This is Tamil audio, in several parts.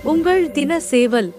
உங்கள் தின சேவல்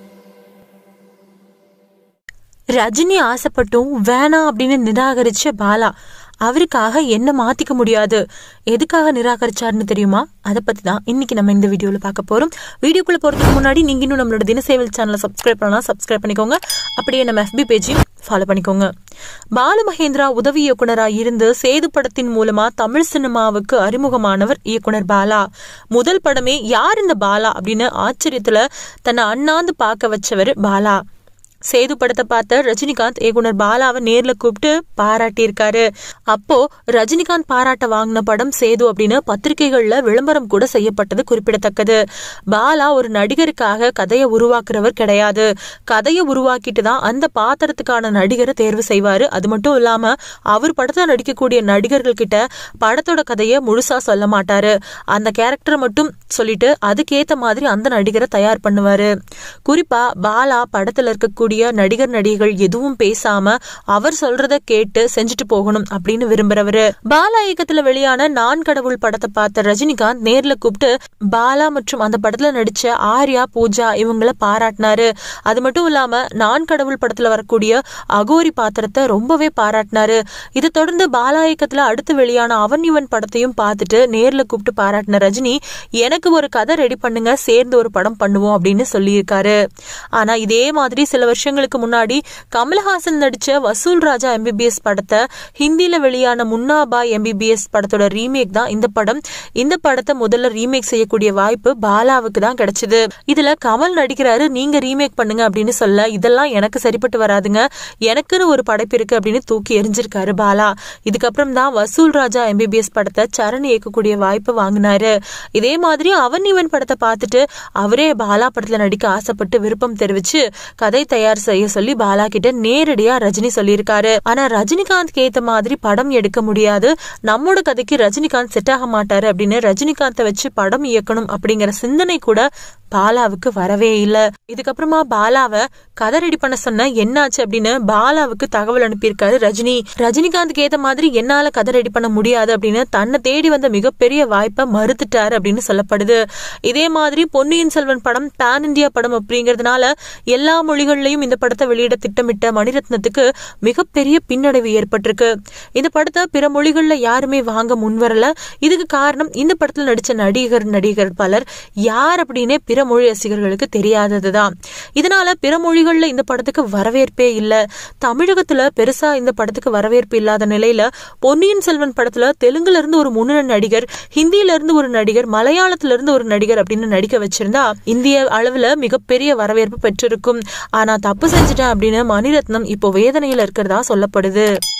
ரஜினி ஆசைப்பட்டும் வேணாம் அப்படின்னு நிராகரிச்ச பாலா அவருக்காக என்ன மாத்திக்க முடியாது எதுக்காக நிராகரிச்சாருன்னு தெரியுமா அதை பத்தி தான் இன்னைக்கு நம்ம இந்த வீடியோல பார்க்க போறோம் வீடியோக்குள்ள போறதுக்கு முன்னாடி நீங்க இன்னும் நம்மளோட தினசேவல் சேனலை சப்ஸ்கிரைப் பண்ணலாம் சப்ஸ்கிரைப் பண்ணிக்கோங்க அப்படியே நம்ம FB பேஜையும் ஃபாலோ பண்ணிக்கோங்க பாலு மகேந்திரா உதவி இயக்குனரா இருந்து சேது படத்தின் மூலமா தமிழ் சினிமாவுக்கு அறிமுகமானவர் இயக்குனர் பாலா முதல் படமே யார் இந்த பாலா அப்படின்னு ஆச்சரியத்துல தன்னை அண்ணாந்து பார்க்க வச்சவர் பாலா சேது படத்தை பார்த்த ரஜினிகாந்த் இயக்குனர் பாலாவை நேர்ல கூப்பிட்டு பாராட்டியிருக்காரு அப்போ ரஜினிகாந்த் பாராட்ட வாங்கின படம் சேது அப்படின்னு பத்திரிகைகள்ல விளம்பரம் கூட செய்யப்பட்டது குறிப்பிடத்தக்கது பாலா ஒரு நடிகருக்காக கதையை உருவாக்குறவர் கிடையாது கதையை உருவாக்கிட்டு தான் அந்த பாத்திரத்துக்கான நடிகரை தேர்வு செய்வாரு அது மட்டும் இல்லாம அவர் படத்துல நடிக்கக்கூடிய நடிகர்கள் கிட்ட படத்தோட கதையை முழுசா சொல்ல மாட்டாரு அந்த கேரக்டரை மட்டும் சொல்லிட்டு அதுக்கேத்த மாதிரி அந்த நடிகரை தயார் பண்ணுவாரு குறிப்பா பாலா படத்துல இருக்கக்கூடிய நடிகர் நடிகைகள் எதுவும் பேசாம அவர் சொல்றத கேட்டு செஞ்சுட்டு போகணும் அப்படின்னு விரும்புறவரு பாலா இயக்கத்துல வெளியான நான் கடவுள் படத்தை பார்த்த ரஜினிகாந்த் நேர்ல கூப்பிட்டு பாலா மற்றும் அந்த படத்துல நடிச்ச ஆர்யா பூஜா இவங்கள பாராட்டினாரு அது மட்டும் இல்லாம நான் கடவுள் படத்துல வரக்கூடிய அகோரி பாத்திரத்தை ரொம்பவே பாராட்டினாரு இதை தொடர்ந்து பாலா இயக்கத்துல அடுத்து வெளியான அவன் இவன் படத்தையும் பார்த்துட்டு நேர்ல கூப்பிட்டு பாராட்டின ரஜினி எனக்கு ஒரு கதை ரெடி பண்ணுங்க சேர்ந்து ஒரு படம் பண்ணுவோம் அப்படின்னு சொல்லியிருக்காரு ஆனா இதே மாதிரி சில வருஷங்களுக்கு முன்னாடி கமல்ஹாசன் நடிச்ச வசூல் ராஜா எம்பிபிஎஸ் படத்தை ஹிந்தில வெளியான முன்னாபாய் எம்பிபிஎஸ் படத்தோட ரீமேக் தான் இந்த படம் இந்த படத்தை முதல்ல ரீமேக் செய்யக்கூடிய வாய்ப்பு பாலாவுக்கு தான் கிடைச்சது இதுல கமல் நடிக்கிறாரு நீங்க ரீமேக் பண்ணுங்க அப்படின்னு சொல்ல இதெல்லாம் எனக்கு சரிப்பட்டு வராதுங்க எனக்குன்னு ஒரு படைப்பு இருக்கு அப்படின்னு தூக்கி எரிஞ்சிருக்காரு பாலா இதுக்கப்புறம் தான் வசூல் ராஜா எம்பிபிஎஸ் படத்தை சரண் இயக்கக்கூடிய வாய்ப்பு வாங்கினாரு இதே மாதிரி அவன் இவன் படத்தை பார்த்துட்டு அவரே பாலா படத்துல நடிக்க ஆசைப்பட்டு விருப்பம் தெரிவிச்சு கதை தயார் செய்ய சொல்லி பாலா கிட்ட நேரடியா ரஜினி சொல்லியிருக்காரு ஆனா ரஜினிகாந்த் ஏத்த மாதிரி படம் எடுக்க முடியாது நம்மோட கதைக்கு ரஜினிகாந்த் செட் ஆக மாட்டாரு அப்படின்னு ரஜினிகாந்தை வச்சு படம் இயக்கணும் அப்படிங்கிற சிந்தனை கூட பாலாவுக்கு வரவே இல்ல இதுக்கப்புறமா பாலாவை கதை ரெடி பண்ண சொன்ன என்னாச்சு அப்படின்னு பாலாவுக்கு தகவல் அனுப்பியிருக்காரு ரஜினி ரஜினிகாந்த்க்கு ஏத்த மாதிரி என்னால கதை ரெடி பண்ண முடியாது அப்படின்னு தன்னை தேடி வந்த மிகப்பெரிய வாய்ப்பை மறுத்துட்டாரு அப்படின்னு சொல்லப்படுது இதே மாதிரி பொன்னியின் செல்வன் படம் பேன் இந்தியா படம் அப்படிங்கறதுனால எல்லா மொழிகள்லயும் இந்த படத்தை வெளியிட திட்டமிட்ட மணிரத்னத்துக்கு மிகப்பெரிய பின்னடைவு ஏற்பட்டிருக்கு இந்த படத்தை பிற மொழிகள்ல யாருமே வாங்க முன்வரல இதுக்கு காரணம் இந்த படத்துல நடிச்ச நடிகர் நடிகர் பலர் யார் அப்படின்னே பிற மொழி ரசிகர்களுக்கு தெரியாததுதான் இதனால பிற மொழிகள்ல இந்த படத்துக்கு வரவேற்பே இல்ல தமிழகத்துல பெருசா இந்த படத்துக்கு வரவேற்பு இல்லாத நிலையில பொன்னியின் செல்வன் படத்துல தெலுங்குல இருந்து ஒரு முன்னணி நடிகர் ஹிந்தியில இருந்து ஒரு நடிகர் மலையாளத்துல இருந்து ஒரு நடிகர் அப்படின்னு நடிக்க வச்சிருந்தா இந்திய அளவுல மிகப்பெரிய வரவேற்பு பெற்றிருக்கும் ஆனா தப்பு செஞ்சுட்டேன் அப்படின்னு மணிரத்னம் இப்போ வேதனையில இருக்கிறதா சொல்லப்படுது